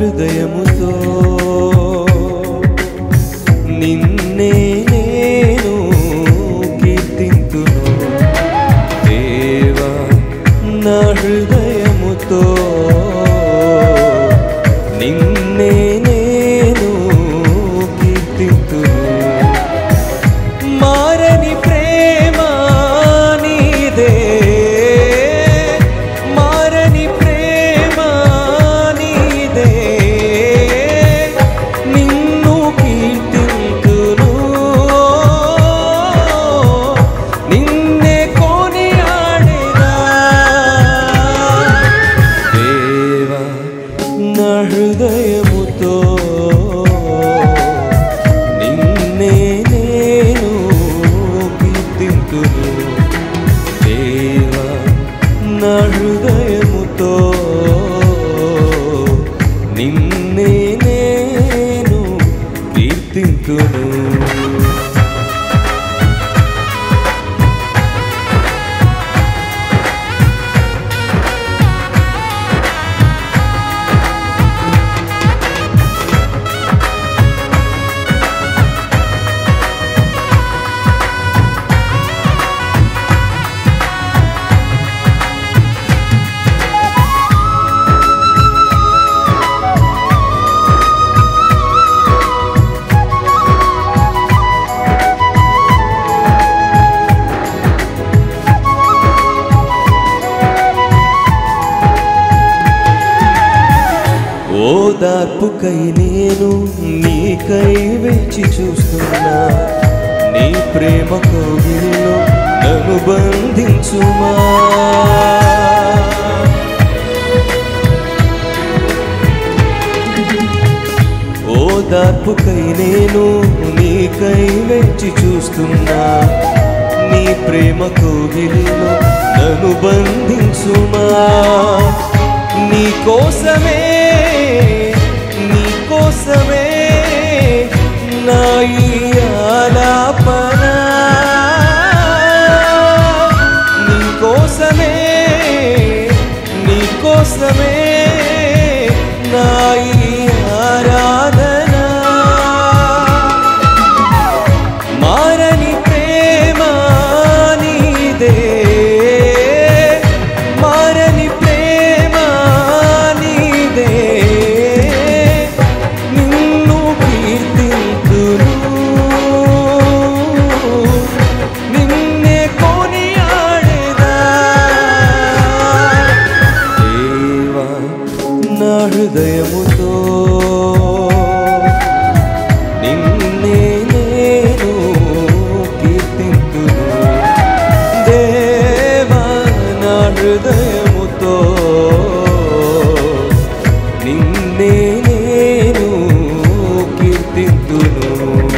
హృదయముతో నిన్నే నేను కీర్తింతును దేవా నా హృదయముతో నిన్నే నేను కీర్తింతును మారని ప్రేమ నీదే మారని ప్రేమ నీదే నిన్ను కీర్తింతును నిన్నే కొనియాడేదా దేవా నా హృదయముతో నిన్నే నేను కీర్తింతును దేవా నా హృదయముతో నిన్నే నేను కీర్తింతును ఓదార్పుకై నేను నీకై వేచి చూస్తున్నా నీ ప్రేమ కోగిల్లో నన్ను బంధించుమా ఓదార్పుకై నేను నీకై వేచి చూస్తున్నా నీ ప్రేమ కోగిలిలో నన్ను బంధించుమా నీ కోసమే నీ కోసమే నా ఈ ఆలాపన నీ కోసమే నీ కోసమే నా ఈ ఆరాధన మారని ప్రేమ నీదే మారని ప్రేమ నీదే నిన్ను కీర్తింతును నిన్నే కొనియాడేదా దేవా నా హృదయముతో నిన్నే నేను కీర్తింతును దేవా నా హృదయముతో నిన్నే నేను కీర్తింతును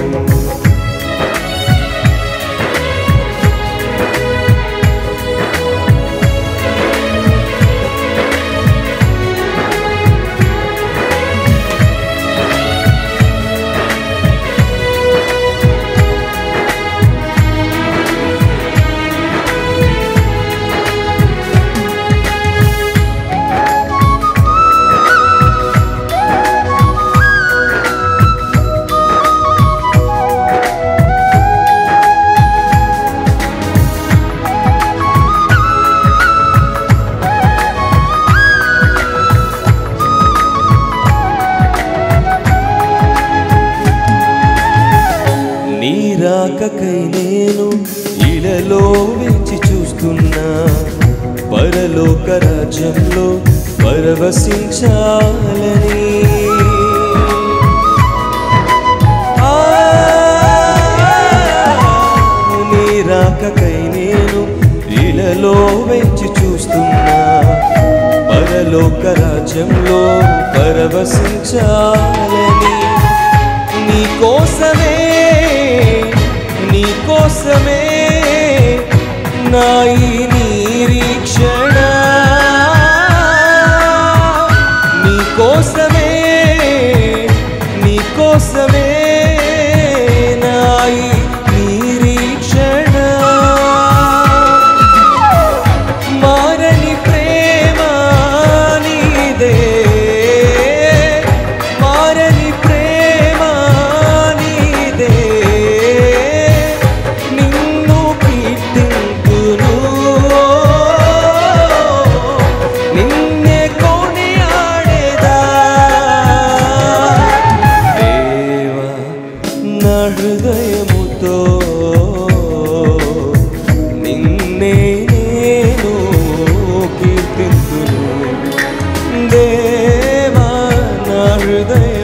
నీ రాకకై నేను ఇలలో వేచి చూస్తున్నా పరలోక రాజ్యంలో పరవశించాలని ఆ, నీ రాకకై నేను ఇలలో వేచి చూస్తున్నా పరలోక రాజ్యంలో పరవశించాలని నీ కోసమే నీ కోసమే నా ఈ నిరీక్షణ నీ కోసమే నీ కోసమే నా ఈ నిరీక్షణ మారని ప్రేమ నీదే దేవా నా హృదయ